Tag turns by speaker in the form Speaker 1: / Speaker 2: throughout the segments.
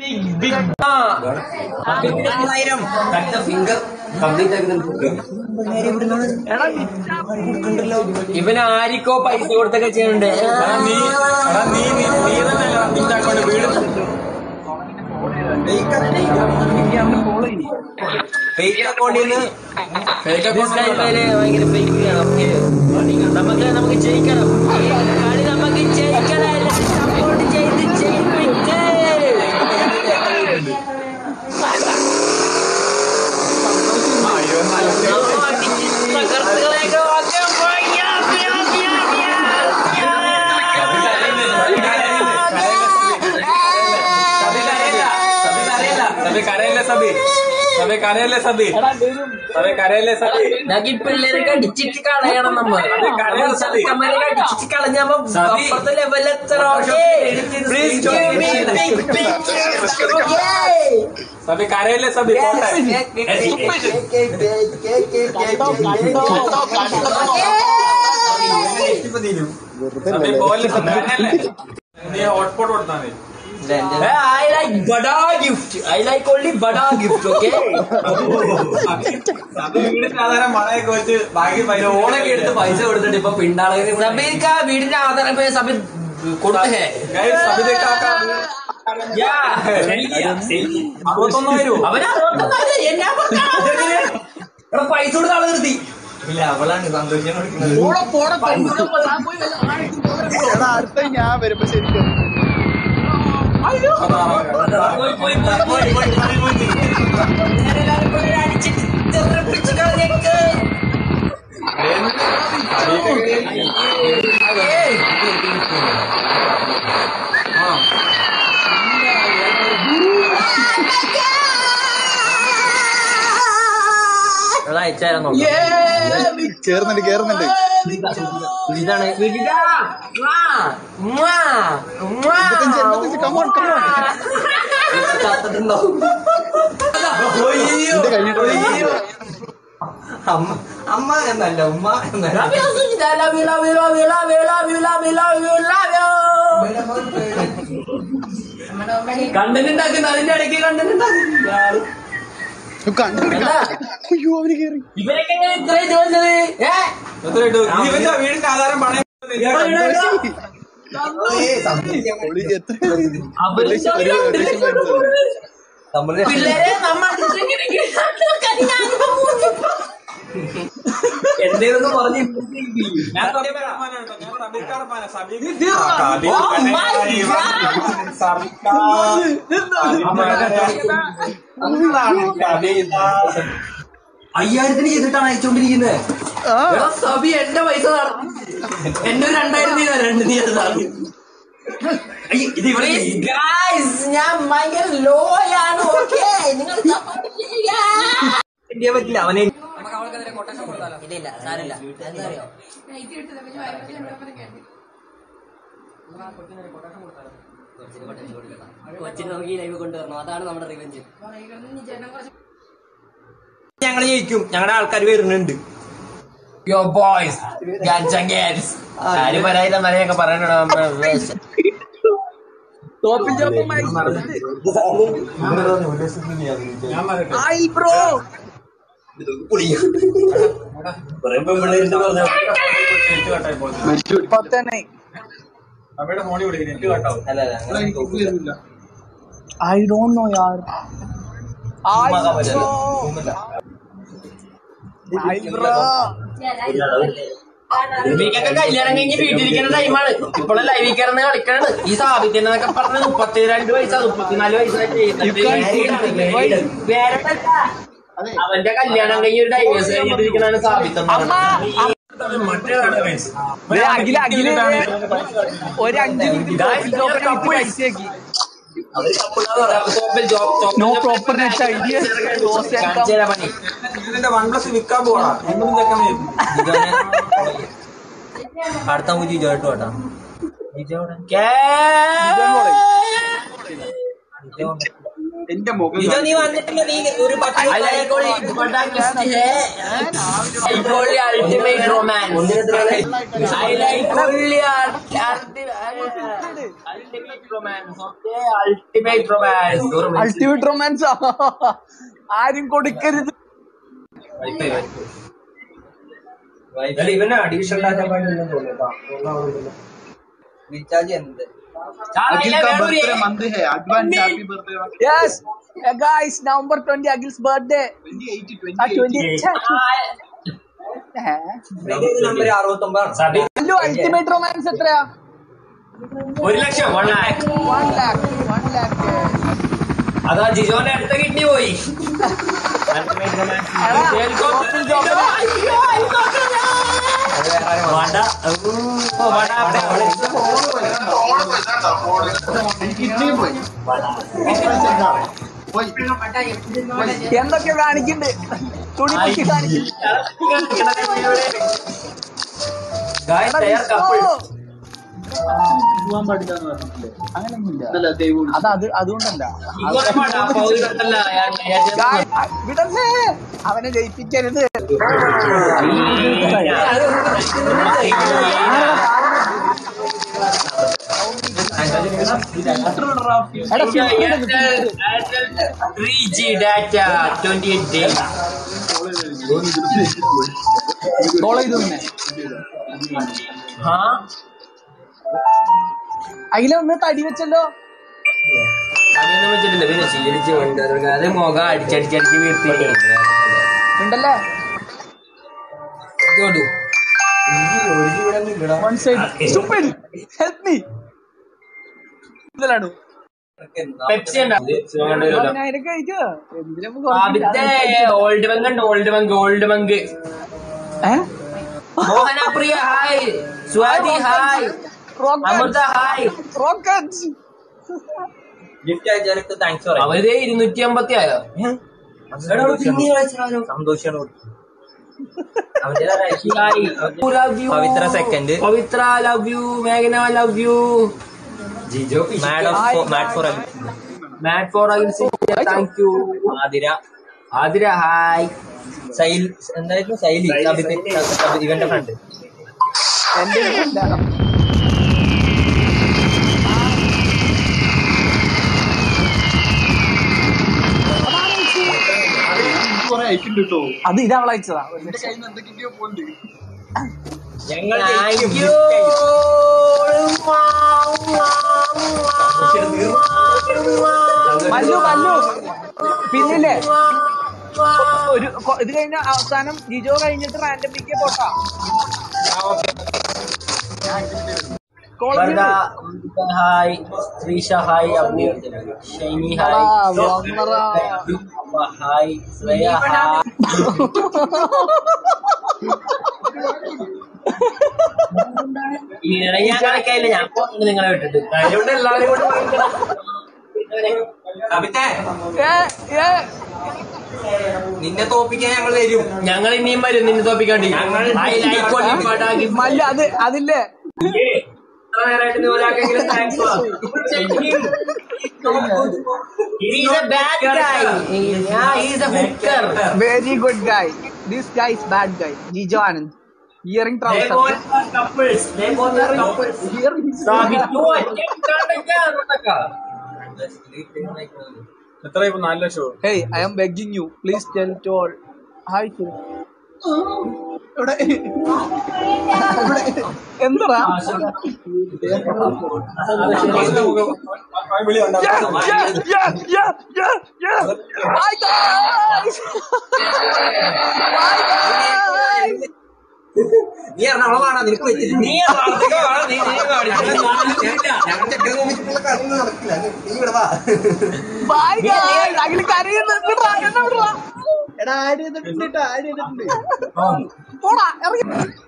Speaker 1: ഇവൻ ആരിക്കോ പൈസ കൊടുത്തൊക്കെ ചെയ്യുന്നുണ്ട്
Speaker 2: നീ എടാ നീ നീ നീ തന്നെ നിന്റെ അക്കൗണ്ട് വീട് ഫേക്ക് അക്കൗണ്ടിൽ നിന്ന് ഫേക്ക് അക്കൗണ്ടിൽ
Speaker 1: ഭയങ്കര fake ആണ്. നമുക്ക് നമുക്ക് ജയിക്കണം ഈ കളി നമുക്ക് ജയിക്കണം സപ്പോർട്ട് ചെയ്ത് ജയിപ്പിച്ച് തകർത്തുകളെയൊക്കെ വാക്യം പോയാ, യാ, യാ, യാ,
Speaker 2: സബി കരയല്ലേ സബി സബി കരയല്ലേ സബി സബി കരയല്ലേ സബി
Speaker 1: ഞങ്ങൾക്ക് ഈ പിള്ളേരൊക്കെ അടിച്ചിട്ട് കളയണം നമ്മൾ
Speaker 2: കളയണം സബി.
Speaker 1: ചെറുക്കന്മാരൊക്കെ അടിച്ചിട്ട് കളഞ്ഞപ്പോ
Speaker 2: സബി.
Speaker 1: അപ്പുറത്തെ ലെവലെത്തണം
Speaker 2: Please give me big, സബി കരയല്ലേ സബി പോട്ടെ സബി പോലെ സബി കരയല്ലേ നീ ഹോട്ട്സ്പോട്ട് കൊടുത്താ മതി
Speaker 1: I like Bada gift. I like only Bada gift, okay?
Speaker 2: സബി വീടിന്റെ ആധാരം മഴയൊക്കെ വെച്ച് ബാക്കി പൈസ
Speaker 3: ലോണൊക്കെ എടുത്ത് പൈസ കൊടുത്തിട്ട് ഇപ്പൊ പിണ്ടാളെ
Speaker 1: സബീർക്ക വീടിന്റെ ആധാരം പോയി സബീർ കൊടുത്തേ
Speaker 2: Guys, സബി ദേക്കാക്ക അറുപത്തൊന്നായിരം
Speaker 1: അവന് അറുപത്തൊന്നായിരം എന്നാ പറഞ്ഞാ? എടാ, പൈസ കൊടുത്ത ആള് നിർത്തി
Speaker 3: ഇല്ല അവളാണ് സന്തോഷം കൊടുക്കുന്നത്
Speaker 4: എടാ അടുത്ത ഞാൻ വരുമ്പോ ശരിക്കും
Speaker 1: പോയി, പോയി, പോയി, പോയി, പോയി. എല്ലാവരും കൂടെ അടിച്ചിട്ട് തെറിപ്പിച്ച് കളഞ്ഞേക്ക്. ഏയ്. എടാ, അയച്ചായിരുന്നു
Speaker 4: കേറുന്നുണ്ട് കേറുന്നുണ്ട്
Speaker 1: ഇതാണ് വികിതാ. മ്വാ. മ്വാ. മ്വാ.
Speaker 4: എൺപത്തഞ്ച്, എൺപത്തഞ്ച്, come on, come on.
Speaker 3: ചത്തിട്ടുണ്ടാവും
Speaker 4: ഇത് കഴിഞ്ഞിട്ട്
Speaker 3: അമ്മ അമ്മ എന്നല്ല ഉമ്മ എന്നല്ല
Speaker 1: Love you, Sujita. Love you, love you, love you, love you, love you, love you, love you, love you.
Speaker 3: Content ഉണ്ടാക്കുന്ന അതിന്റെ ഇടയ്ക്ക് കണ്ടന്റ് ഉണ്ടാക്കുന്ന
Speaker 1: എന്താ?
Speaker 4: അയ്യോ അവന് കേറി
Speaker 1: ഇവരൊക്കെ എങ്ങനെ ഇത്രയും ഇത് വന്നത്? ഏ?
Speaker 2: എത്ര ഇട്ടു? നീ ഇവന്റെ വീടിന്റെ ആധാരം പണയം
Speaker 4: ഒളി എത്ര
Speaker 1: അവര്
Speaker 4: ഒരു ലക്ഷം- ഒരു ഒരു ലക്ഷം മേടിച്ചതാണ്.
Speaker 3: നമ്മള്
Speaker 1: പിള്ളേരെ നമ്മ ഇങ്ങനെ കനിഞ്ഞാനിപ്പോ മൂഞ്ചി.
Speaker 3: എന്തേന്ന് പറഞ്ഞ്
Speaker 2: ഞാൻ സബീക്കാടെ ഫാനാണ് കേട്ടോ. ഞാൻ സബീക്കാടെ ഫാനാ. സബീക്ക്
Speaker 1: Oh my
Speaker 3: അയ്യായിരത്തിന് ചെയ്തിട്ടാണ് അയച്ചോണ്ടിരിക്കുന്നത്
Speaker 4: ആ
Speaker 3: എടാ സബി എന്റെ പൈസ നടന്നു എന്റെ ഒരു രണ്ടായിരം നീ തരാണ്ട് നീ അത് താങ്ങി ഇത് ഇവിടെ
Speaker 1: Please, guys, ഞാൻ ഭയങ്കര ലോ ആണ് ഓക്കെ നിങ്ങൾ support ചെയ്യുക.
Speaker 3: ചെയ്യാൻ പറ്റില്ല അവനെ
Speaker 1: ഇല്ല ഇല്ല സാരില്ല എന്താ അറിയോ
Speaker 3: കൊച്ചിന് നമുക്ക് ഈ ലൈവ് കൊണ്ടുവരണം അതാണ് നമ്മുടെ റിവെഞ്ച്
Speaker 1: ഞങ്ങൾ ജയിക്കും ഞങ്ങളുടെ ആൾക്കാർ വരുന്നുണ്ട് യോ ബോയ്സ് ആര് പരാതി മലയൊക്കെ പറയണോ
Speaker 2: ഞാൻ പറയട്ടെ. നെറ്റ് കട്ടായി പോകുന്നു.
Speaker 4: പത്തന്നെ
Speaker 2: സബിയുടെ മോളി വിളിക്കും നെറ്റ് കട്ടാവും
Speaker 4: ഐ ഡോണ്ട് നോ യാർ ഐ ബ്രോ
Speaker 1: ഇവയ്ക്കൊക്കെ കല്യാണം കഴിഞ്ഞ് വീട്ടിലിരിക്കുന്ന ടൈമാണ് ഇപ്പോഴും ലൈവിൽ കിടന്ന് കളിക്കണത് ഈ സാബിത്തിന്റെ എന്നൊക്കെ പറഞ്ഞ് മുപ്പത്തിരണ്ട് വയസ്സാ മുപ്പത്തിനാല് വയസ്സായിട്ട് അവന്റെ കല്യാണം കഴിഞ്ഞ് ഒരു ഡൈവേഴ്സ് കഴിഞ്ഞിട്ടിരിക്കണാണ് സാബിത്ത്
Speaker 2: മറ്റേതാണ് guys.
Speaker 4: അഖില അഖില ഒരു അഞ്ച് മിനിറ്റ് കപ്പ് പൈസയാക്കി നോ പ്രോപ്പർ നെറ്റ് ഐഡിയ
Speaker 1: പണി
Speaker 2: ഇതിന്റെ വൺ പ്ലസ് വിൽക്കാൻ പോകണം എന്നും ചെക്കാൻ
Speaker 1: അടുത്ത പൂജ ജിജോട്ട് കേട്ടോ
Speaker 4: എന്റെ മുഖം
Speaker 1: ജിജോ നീ വന്നിട്ടില്ല നീ ഒരു പത്ത് ultimate romance I like only ultimate romance okay ultimate romance
Speaker 4: ultimate romance ആരും കൊടുക്കരുത്
Speaker 1: ഇവനെ അഡീഷൻ ഉണ്ടാക്കാൻ പാടില്ലെന്ന് തോന്നുന്നു
Speaker 3: റീചാർജ് എന്ത്
Speaker 4: അഖിൽ का बर्थडे मंथ है advance happy birthday yes guys November 20 Akhil's birthday
Speaker 3: 28
Speaker 4: 20
Speaker 3: number അറുപത്തൊമ്പതാണ്
Speaker 1: സബി
Speaker 4: ഹലോ അൾട്ടിമേറ്റ് റൊമാൻസ് എത്രയാ
Speaker 1: ഒരു ലക്ഷം വൺ ലാക്ക്
Speaker 4: 1 ലാക്ക് 1 ലാക്ക്
Speaker 1: അതാ ജിജോന്റെ അടുത്ത കിഡ്നി പോയി Ultimate romance. ഹെലികോപ്റ്റർ. വട. ഊ, വട അവിടെ, അവിടെ.
Speaker 4: എന്തൊക്കെ കാണിക്കുന്നുണ്ട് തുണി പൊക്കി കാണിക്കുന്നുണ്ട്
Speaker 1: Guys, they are couple.
Speaker 4: അത് അത് അതുകൊണ്ടല്ല
Speaker 1: ഇങ്ങോട്ട് വേണ്ട, പൗതി അടുത്തല്ല. ഞാൻ- ഞാൻ ചെന്ന്
Speaker 4: Guys, വിടല്ലേ അവനെ ജയിപ്പിക്കരുത് എടാ
Speaker 1: India, Airtel, Airtel 3G data 28 days.
Speaker 4: Call ചെയ്തു തന്നെ
Speaker 1: ആ?
Speaker 4: അതിലൊന്ന് തടി വെച്ചല്ലോ
Speaker 1: അതൊന്നും വെച്ചിട്ടില്ല പിന്നെ ശീലിച്ച് കൊണ്ട് അത് മുഖം അടിച്ചടിച്ചടിച്ച് വീർത്തി
Speaker 4: ഉണ്ടല്ലേ one side stupid help me ഇതിലാണ്
Speaker 1: പെപ്സി
Speaker 4: അതിനായിരം കഴിക്കുക എന്തിനാ
Speaker 1: ഓൾഡ് ബങ്ക് ഉണ്ട് ഓൾഡ് ബങ്ക് ഓൾഡ് ബങ്ക്
Speaker 4: ഏഹ്
Speaker 1: Mohanapriya hi Swathi hi Amritha hi
Speaker 4: rocket
Speaker 3: gift അയച്ചാലൊക്കെ താങ്ക്സ് പറയാം
Speaker 1: അവര് ഇരുന്നൂറ്റി അമ്പത്തി ആയോ
Speaker 3: സന്തോഷമാണ്
Speaker 1: Pavithra
Speaker 3: second.
Speaker 1: Pavithra love you മേഘന love you
Speaker 3: madam mad for
Speaker 1: mat for thank you
Speaker 3: Athira
Speaker 1: Athira hi
Speaker 3: സൈൽ എന്തായിരുന്നു സൈലി ഇവന്റെ ഫ്രണ്ട്
Speaker 4: എന്റെ ഇല്ല. അത് ഇത് അവൾ അയച്ചതാ ഒരു ലക്ഷം.
Speaker 3: ഞങ്ങൾ
Speaker 1: താങ്ക് യു
Speaker 4: മല്ലു മല്ലു പിന്നില്ലേ ഒരു കൊ- ഇത് കഴിഞ്ഞ അവസാനം ജിജോ കഴിഞ്ഞിട്ട് റാൻഡം പിക്ക് പോട്ടാ കോളേജിൽ
Speaker 1: hi Shreesha hi Abni Shiny hi അമ്മ ഹായ് ശ്രേയ ഹായ് ഈയിടെ ഞാൻ കണക്കായില്ല ഞാൻ പോകുന്നു നിങ്ങളെ വിട്ടിട്ട് അതുകൊണ്ട് എല്ലാവരും കൂടെ
Speaker 3: നിന്നെ തോപ്പിക്കാൻ ഞങ്ങൾ വരും
Speaker 1: ഞങ്ങൾ ഇനിയും വരും നിന്നെ തോപ്പിക്കാണ്ടി ഹായ് ലൈക്ക് ഒല്ലി പടാകി
Speaker 4: മല്ലു അത് അതില്ലേ
Speaker 1: ഇത്ര നേരമായിട്ട് നീ ഒരാൾക്കെങ്കിലും thanks പറ. He's a bad guy. Yeah, he's a hooker.
Speaker 4: Very good guy this guy is bad guy Jijo Anand earring
Speaker 1: They
Speaker 4: trouser
Speaker 1: both are couples. They both are couples. Sabith ഒറ്റക്കാണ്ടൊക്കെ
Speaker 2: എത്ര ഇപ്പൊ നാല് ലക്ഷമോ
Speaker 4: hey I am begging you please tell to all hi എന്തടാ Yeah, yeah, yeah, yeah, yeah, yeah. Bye, guys. Bye, guys.
Speaker 3: നീ എറണാകുളമാണോ നിനക്ക് പറ്റില്ല
Speaker 1: നീ വാർത്തകൾ കാണാൻ നീ നീ കാണിച്ചില്ല.
Speaker 3: ഞങ്ങൾ ചെക്കൻ റൂമിലുള്ള കളി നടക്കില്ല നീ ഇവിടെ വാ
Speaker 4: Bye, guys. അഖില് കരയുന്നു. വിട്രാ, എന്നെ വിട്രാ. പോടാ, ഇറങ്ങി.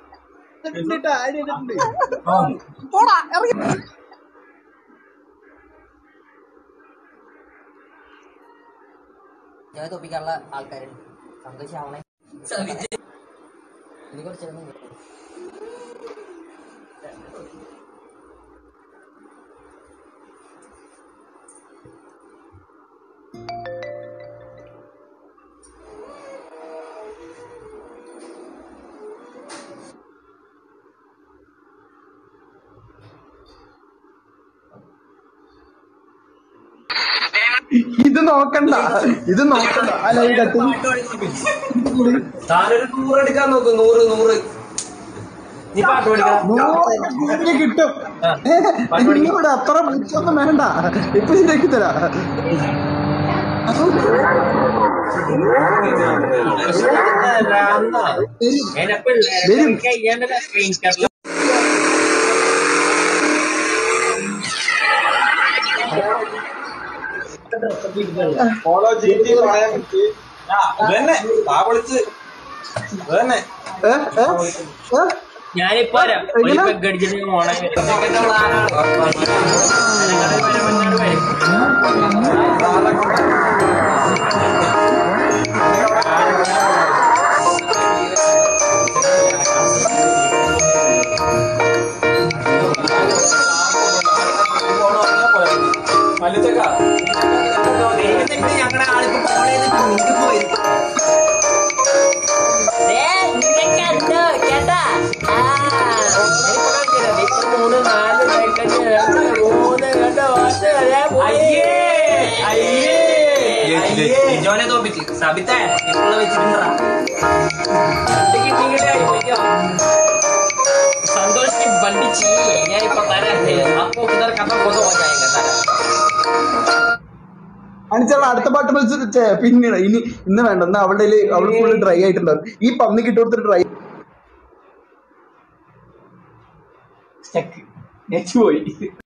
Speaker 4: പോടാ, ഇറങ്ങി.
Speaker 3: ഞാൻ തോപ്പിക്കാനുള്ള ആൾക്കാരുണ്ട് സന്തോഷാവണേ ഇനി കുറച്ച്
Speaker 5: നോക്കണ്ട ഇത് നോക്കണ്ട അല്ല ഈ കട്ടി
Speaker 3: താനൊരു നൂറ് എടുക്കാൻ നോക്ക് നൂറ് നൂറ് നീ പാട്ട് പഠിക്കണം
Speaker 5: നൂറ് കിട്ടും ഇവിടെ അത്ര മുച്ചൊന്നും വേണ്ട ഇപ്പൊ ശരിയാക്കി തരാ
Speaker 1: എന്നെ പിള്ളേരെ കഴിയാണ്ട് സ്ക്രീൻ കട്ടിൽ
Speaker 2: ഇതന്നെ താ പൊളിച്ച് ഇതന്നെ
Speaker 5: ഏ? ഏ? ഏ?
Speaker 1: ഞാനിപ്പോ വരാം. ഒരു
Speaker 5: എങ്ങനെ?
Speaker 1: പെഗ് അടിച്ചിട്ട് മോണെ
Speaker 2: മല്ലിച്ചക്ക
Speaker 3: ഞങ്ങളുടെ ആളിപ്പോ ഫോൺ ചെയ്ത് നിനക്ക് പോയി
Speaker 1: മൂന്ന് നാല് സെക്കൻഡ് രണ്ട് മൂന്ന് രണ്ട് പത്ത്
Speaker 3: അയ്യേ അയ്യേ ജോനെ തോപ്പിച്ച് സബിത്തെ ഇപ്പോൾ വെച്ചിട്ടുണ്ടാ
Speaker 1: संतोष की बंडी चाहिए यानी पता है आपको किधर खत्म हो तो हो जाएगा सारा
Speaker 5: അണിച്ചാൽ അടുത്ത പാട്ട് മത്സരം ഛെ, പിന്നീട് ഇനി ഇന്ന് വേണ്ട ഇന്ന് അവളുടെ കയ്യില് അവള് ഫുള്ള് ഡ്രൈ ആയിട്ടുണ്ടാവും ഈ പന്നി കിട്ടുകൊടുത്തിട്ട് ഡ്രൈ
Speaker 3: നെറ്റ് പോയി